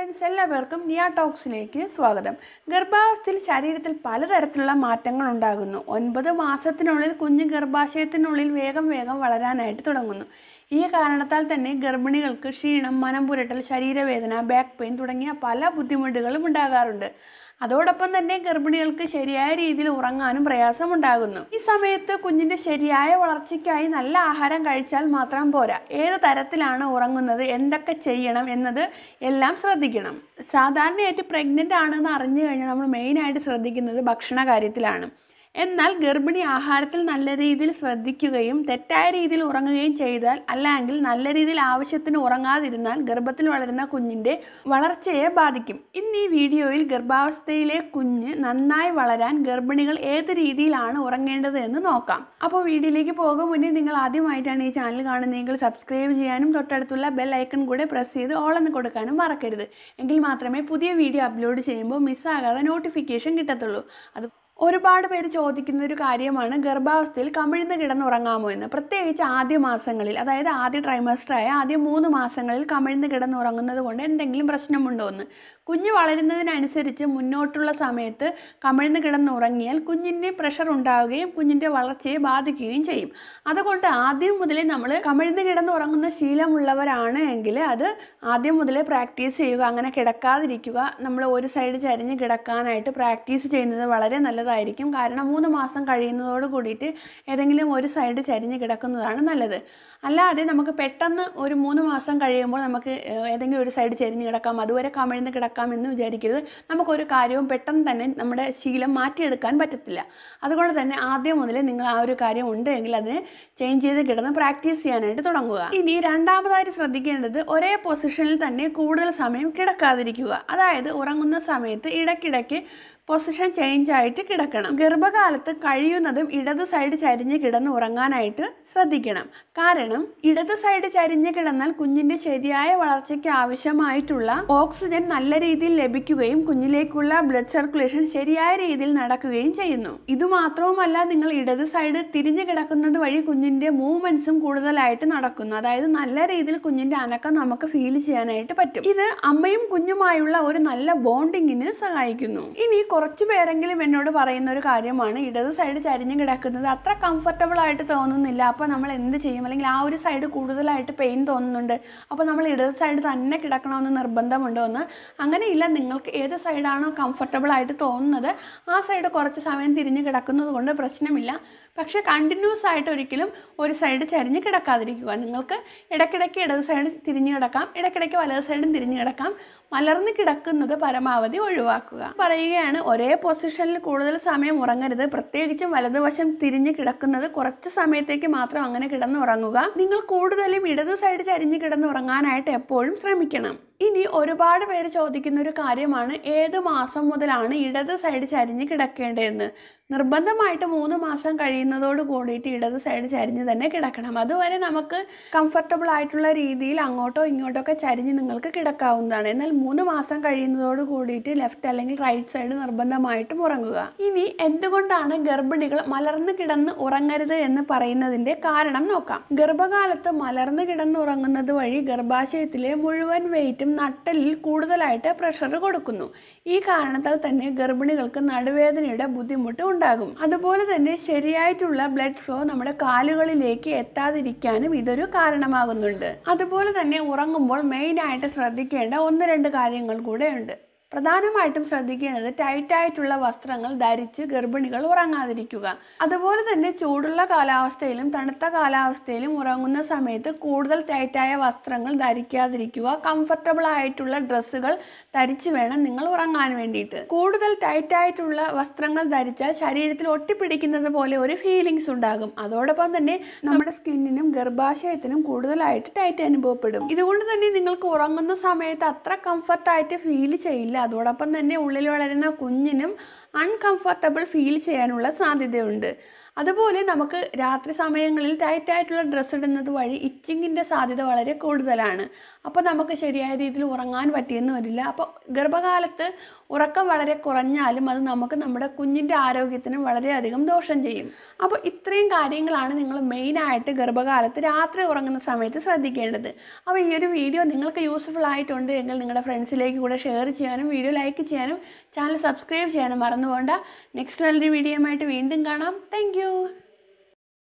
friends എല്ലാവർക്കും നിയ ടോക്സിലേക്ക് സ്വാഗതം ഗർഭാവസ്ഥയിൽ ശരീരത്തിൽ പലതരത്തിലുള്ള മാറ്റങ്ങൾ ഉണ്ടാകുന്നു ഒൻപത് മാസത്തിനുള്ളിൽ കുഞ്ഞ് ഗർഭാശയത്തിനുള്ളിൽ വേഗം വേഗം വളരാനായിട്ട് തുടങ്ങുന്നു ഈ കാരണത്താൽ തന്നെ ഗർഭിണികൾക്ക് ക്ഷീണം മനം പുരട്ടൽ ശരീരവേദന ബാക്ക് പെയിൻ തുടങ്ങിയ പല ബുദ്ധിമുട്ടുകളും ഉണ്ടാകാറുണ്ട് അതോടൊപ്പം തന്നെ ഗർഭിണികൾക്ക് ശരിയായ രീതിയിൽ ഉറങ്ങാനും പ്രയാസമുണ്ടാകുന്നു ഈ സമയത്ത് കുഞ്ഞിന്റെ ശരിയായ വളർച്ചയ്ക്കായി നല്ല ആഹാരം കഴിച്ചാൽ മാത്രം പോരാ ഏത് തരത്തിലാണ് ഉറങ്ങുന്നത് എന്തൊക്കെ ചെയ്യണം എന്നത് എല്ലാം ശ്രദ്ധിക്കണം സാധാരണയായിട്ട് പ്രഗ്നൻ്റ് ആണെന്ന് അറിഞ്ഞു കഴിഞ്ഞാൽ നമ്മൾ മെയിനായിട്ട് ശ്രദ്ധിക്കുന്നത് ഭക്ഷണ കാര്യത്തിലാണ് എന്നാൽ ഗർഭിണി ആഹാരത്തിൽ നല്ല രീതിയിൽ ശ്രദ്ധിക്കുകയും തെറ്റായ രീതിയിൽ ഉറങ്ങുകയും ചെയ്താൽ അല്ലെങ്കിൽ നല്ല രീതിയിൽ ആവശ്യത്തിന് ഉറങ്ങാതിരുന്നാൽ ഗർഭത്തിൽ വളരുന്ന കുഞ്ഞിൻ്റെ വളർച്ചയെ ബാധിക്കും ഇന്ന് ഈ വീഡിയോയിൽ ഗർഭാവസ്ഥയിലെ കുഞ്ഞ് നന്നായി വളരാൻ ഗർഭിണികൾ ഏത് രീതിയിലാണ് ഉറങ്ങേണ്ടത് എന്ന് നോക്കാം അപ്പോൾ വീഡിയോയിലേക്ക് പോകും മുന്നേ നിങ്ങൾ ആദ്യമായിട്ടാണ് ഈ ചാനൽ കാണുന്നതെങ്കിൽ സബ്സ്ക്രൈബ് ചെയ്യാനും തൊട്ടടുത്തുള്ള ബെൽ ഐക്കൺ കൂടെ പ്രസ് ചെയ്ത് ഓൾ എന്ന് കൊടുക്കാനും മറക്കരുത് എങ്കിൽ മാത്രമേ പുതിയ വീഡിയോ അപ്ലോഡ് ചെയ്യുമ്പോൾ മിസ്സാകാതെ നോട്ടിഫിക്കേഷൻ കിട്ടത്തുള്ളൂ അത് ഒരുപാട് പേര് ചോദിക്കുന്ന ഒരു കാര്യമാണ് ഗർഭാവസ്ഥയിൽ കമിഴ്ന്ന് കിടന്നുറങ്ങാമോ എന്ന് പ്രത്യേകിച്ച് ആദ്യ മാസങ്ങളിൽ അതായത് ആദ്യ ട്രൈമസ്റ്ററായ ആദ്യ മൂന്ന് മാസങ്ങളിൽ കമിഴ്ന്ന് കിടന്നുറങ്ങുന്നത് കൊണ്ട് എന്തെങ്കിലും പ്രശ്നമുണ്ടോ എന്ന് കുഞ്ഞ് വളരുന്നതിനനുസരിച്ച് മുന്നോട്ടുള്ള സമയത്ത് കമിഴ്ന്ന് കിടന്നുറങ്ങിയാൽ കുഞ്ഞിൻ്റെ പ്രഷർ ഉണ്ടാവുകയും കുഞ്ഞിൻ്റെ വളർച്ചയെ ബാധിക്കുകയും ചെയ്യും അതുകൊണ്ട് ആദ്യം മുതലേ നമ്മൾ കമിഴ്ന്ന് കിടന്നുറങ്ങുന്ന ശീലമുള്ളവരാണ് എങ്കിൽ അത് ആദ്യം മുതലേ പ്രാക്ടീസ് ചെയ്യുക അങ്ങനെ കിടക്കാതിരിക്കുക നമ്മൾ ഒരു സൈഡ് ചരിഞ്ഞ് കിടക്കാനായിട്ട് പ്രാക്ടീസ് ചെയ്യുന്നത് വളരെ നല്ലതായിരിക്കും കാരണം മൂന്ന് മാസം കഴിയുന്നതോട് കൂടിയിട്ട് ഏതെങ്കിലും ഒരു സൈഡ് ചരിഞ്ഞ് കിടക്കുന്നതാണ് നല്ലത് അല്ലാതെ നമുക്ക് പെട്ടെന്ന് ഒരു മൂന്ന് മാസം കഴിയുമ്പോൾ നമുക്ക് ഏഹ്, ഏതെങ്കിലും ഒരു സൈഡ് ചെരിഞ്ഞ് കിടക്കാം അതുവരെ കമിഴ്ന്ന് കിടക്കാം എന്ന് വിചാരിക്കരുത് നമുക്കൊരു കാര്യവും പെട്ടെന്ന് തന്നെ നമ്മുടെ ശീലം മാറ്റിയെടുക്കാൻ പറ്റത്തില്ല അതുകൊണ്ട് തന്നെ ആദ്യം മുതലേ നിങ്ങൾ ആ ഒരു കാര്യം ഉണ്ട് എങ്കിൽ അതിനെ ചേഞ്ച് ചെയ്ത് കിടന്ന് പ്രാക്ടീസ് ചെയ്യാനായിട്ട് തുടങ്ങുക ഇനി രണ്ടാമതായിട്ട് ശ്രദ്ധിക്കേണ്ടത് ഒരേ പൊസിഷനിൽ തന്നെ കൂടുതൽ സമയം കിടക്കാതിരിക്കുക അതായത് ഉറങ്ങുന്ന സമയത്ത് ഇടയ്ക്കിടയ്ക്ക് പൊസിഷൻ ചേഞ്ച് ആയിട്ട് കിടക്കണം ഗർഭകാലത്ത് കഴിയുന്നതും ഇടത് സൈഡ് ചരിഞ്ഞ് കിടന്ന് ഉറങ്ങാനായിട്ട് ശ്രദ്ധിക്കണം കാരണം ഇടത് സൈഡ് ചരിഞ്ഞ് കിടന്നാൽ കുഞ്ഞിന്റെ ശരിയായ വളർച്ചയ്ക്ക് ആവശ്യമായിട്ടുള്ള ഓക്സിജൻ നല്ല രീതിയിൽ ലഭിക്കുകയും കുഞ്ഞിലേക്കുള്ള ബ്ലഡ് സർക്കുലേഷൻ ശരിയായ രീതിയിൽ നടക്കുകയും ചെയ്യുന്നു ഇതുമാത്രവുമല്ല നിങ്ങൾ ഇടത് സൈഡ് തിരിഞ്ഞു കിടക്കുന്നത് വഴി കുഞ്ഞിന്റെ മൂവ്മെന്റ്സും കൂടുതലായിട്ട് നടക്കുന്നു അതായത് നല്ല രീതിയിൽ കുഞ്ഞിന്റെ അനക്കം നമുക്ക് ഫീൽ ചെയ്യാനായിട്ട് പറ്റും ഇത് അമ്മയും കുഞ്ഞുമായുള്ള ഒരു നല്ല ബോണ്ടിങ്ങിന് സഹായിക്കുന്നു ഇനി കുറച്ച് പേരെങ്കിലും എന്നോട് പറയുന്ന ഒരു കാര്യമാണ് ഇടത് സൈഡ് ചരിഞ്ഞു കിടക്കുന്നത് അത്ര കംഫർട്ടബിൾ ആയിട്ട് തോന്നുന്നില്ല അപ്പോൾ നമ്മൾ എന്ത് ചെയ്യും അല്ലെങ്കിൽ ആ ഒരു സൈഡ് കൂടുതലായിട്ട് പെയിൻ തോന്നുന്നുണ്ട് അപ്പോൾ നമ്മൾ ഇടത് സൈഡ് തന്നെ കിടക്കണമെന്ന് നിർബന്ധമുണ്ടോ എന്ന് അങ്ങനെയില്ല നിങ്ങൾക്ക് ഏത് സൈഡാണോ കംഫർട്ടബിൾ ആയിട്ട് തോന്നുന്നത് ആ സൈഡ് കുറച്ച് സമയം തിരിഞ്ഞ് കിടക്കുന്നത് കൊണ്ട് പ്രശ്നമില്ല പക്ഷേ കണ്ടിന്യൂസ് ആയിട്ട് ഒരിക്കലും ഒരു സൈഡ് ചരിഞ്ഞ് കിടക്കാതിരിക്കുക നിങ്ങൾക്ക് ഇടയ്ക്കിടയ്ക്ക് ഇടത് സൈഡ് തിരിഞ്ഞ് കിടക്കാം ഇടയ്ക്കിടയ്ക്ക് വലത് സൈഡും തിരിഞ്ഞ് കിടക്കാം മലർന്ന് കിടക്കുന്നത് പരമാവധി ഒഴിവാക്കുക പറയുകയാണ് ഒരേ പൊസിഷനിൽ കൂടുതൽ സമയം ഉറങ്ങരുത് പ്രത്യേകിച്ചും വലതുവശം തിരിഞ്ഞ് കിടക്കുന്നത് കുറച്ച് സമയത്തേക്ക് മാത്രം അങ്ങനെ കിടന്ന് ഉറങ്ങുക നിങ്ങൾ കൂടുതലും ഇടത് സൈഡ് ചരിഞ്ഞ് കിടന്ന് ഉറങ്ങാനായിട്ട് എപ്പോഴും ശ്രമിക്കണം ഇനി ഒരുപാട് പേര് ചോദിക്കുന്ന ഒരു കാര്യമാണ് ഏത് മാസം മുതലാണ് ഇടത് സൈഡ് ചരിഞ്ഞ് കിടക്കേണ്ടതെന്ന് നിർബന്ധമായിട്ട് മൂന്ന് മാസം കഴിയുന്നതോട് കൂടിയിട്ട് ഇടത് സൈഡ് ചരിഞ്ഞ് തന്നെ കിടക്കണം അതുവരെ നമുക്ക് കംഫർട്ടബിൾ ആയിട്ടുള്ള രീതിയിൽ അങ്ങോട്ടോ ഇങ്ങോട്ടോ ഒക്കെ ചരിഞ്ഞ് നിങ്ങൾക്ക് കിടക്കാവുന്നതാണ് എന്നാൽ മൂന്ന് മാസം കഴിയുന്നതോട് കൂടിയിട്ട് ലെഫ്റ്റ് അല്ലെങ്കിൽ റൈറ്റ് സൈഡ് നിർബന്ധമായിട്ടും ഉറങ്ങുക ഇനി എന്തുകൊണ്ടാണ് ഗർഭിണികൾ മലർന്ന് കിടന്ന് ഉറങ്ങരുത് എന്ന് പറയുന്നതിന്റെ കാരണം നോക്കാം ഗർഭകാലത്ത് മലർന്ന് കിടന്ന് ഉറങ്ങുന്നത് വഴി ഗർഭാശയത്തിലെ മുഴുവൻ വെയിറ്റും നട്ടലിൽ കൂടുതലായിട്ട് പ്രഷർ കൊടുക്കുന്നു ഈ കാരണത്താൽ തന്നെ ഗർഭിണികൾക്ക് നടുവേദനയുടെ ബുദ്ധിമുട്ട് ഉണ്ടാകും അതുപോലെ തന്നെ ശരിയായിട്ടുള്ള ബ്ലഡ് ഫ്ലോ നമ്മുടെ കാലുകളിലേക്ക് എത്താതിരിക്കാനും ഇതൊരു കാരണമാകുന്നുണ്ട് അതുപോലെ തന്നെ ഉറങ്ങുമ്പോൾ മെയിനായിട്ട് ശ്രദ്ധിക്കേണ്ട ഒന്ന് രണ്ട് കാര്യങ്ങൾ കൂടെ ഉണ്ട് പ്രധാനമായിട്ടും ശ്രദ്ധിക്കേണ്ടത് ടൈറ്റായിട്ടുള്ള വസ്ത്രങ്ങൾ ധരിച്ച് ഗർഭിണികൾ ഉറങ്ങാതിരിക്കുക അതുപോലെ തന്നെ ചൂടുള്ള കാലാവസ്ഥയിലും തണുത്ത കാലാവസ്ഥയിലും ഉറങ്ങുന്ന സമയത്ത് കൂടുതൽ ടൈറ്റായ വസ്ത്രങ്ങൾ ധരിക്കാതിരിക്കുക കംഫർട്ടബിൾ ആയിട്ടുള്ള ഡ്രസ്സുകൾ ധരിച്ചു വേണം നിങ്ങൾ ഉറങ്ങാൻ വേണ്ടിയിട്ട് കൂടുതൽ ടൈറ്റായിട്ടുള്ള വസ്ത്രങ്ങൾ ധരിച്ചാൽ ശരീരത്തിൽ ഒട്ടിപ്പിടിക്കുന്നത് പോലെ ഒരു ഫീലിങ്സ് ഉണ്ടാകും അതോടൊപ്പം തന്നെ നമ്മുടെ സ്കിന്നിനും ഗർഭാശയത്തിനും കൂടുതലായിട്ട് ടൈറ്റ് അനുഭവപ്പെടും ഇതുകൊണ്ട് തന്നെ നിങ്ങൾക്ക് ഉറങ്ങുന്ന സമയത്ത് അത്ര കംഫർട്ടായിട്ട് ഫീൽ ചെയ്യില്ല അതോടൊപ്പം തന്നെ ഉള്ളിൽ വളരുന്ന കുഞ്ഞിനും അൺകംഫർട്ടബിൾ ഫീൽ ചെയ്യാനുള്ള സാധ്യതയുണ്ട് അതുപോലെ നമുക്ക് രാത്രി സമയങ്ങളിൽ ടൈറ്റായിട്ടുള്ള ഡ്രസ്സ് ഇടുന്നത് വഴി ഇച്ചിങ്ങിൻ്റെ സാധ്യത വളരെ കൂടുതലാണ് അപ്പോൾ നമുക്ക് ശരിയായ രീതിയിൽ ഉറങ്ങാൻ പറ്റിയെന്ന് വരില്ല അപ്പോൾ ഗർഭകാലത്ത് ഉറക്കം വളരെ കുറഞ്ഞാലും അത് നമുക്ക് നമ്മുടെ കുഞ്ഞിൻ്റെ ആരോഗ്യത്തിന് വളരെയധികം ദോഷം ചെയ്യും അപ്പോൾ ഇത്രയും കാര്യങ്ങളാണ് നിങ്ങൾ മെയിനായിട്ട് ഗർഭകാലത്ത് രാത്രി ഉറങ്ങുന്ന സമയത്ത് ശ്രദ്ധിക്കേണ്ടത് അപ്പോൾ ഈ ഒരു വീഡിയോ നിങ്ങൾക്ക് യൂസ്ഫുൾ ആയിട്ടുണ്ട് എങ്കിൽ നിങ്ങളുടെ ഫ്രണ്ട്സിലേക്ക് കൂടെ ഷെയർ ചെയ്യാനും വീഡിയോ ലൈക്ക് ചെയ്യാനും ചാനൽ സബ്സ്ക്രൈബ് ചെയ്യാനും മറന്നു പോകണ്ട നെക്സ്റ്റ് നല്ലൊരു വീഡിയോയുമായിട്ട് വീണ്ടും കാണാം താങ്ക്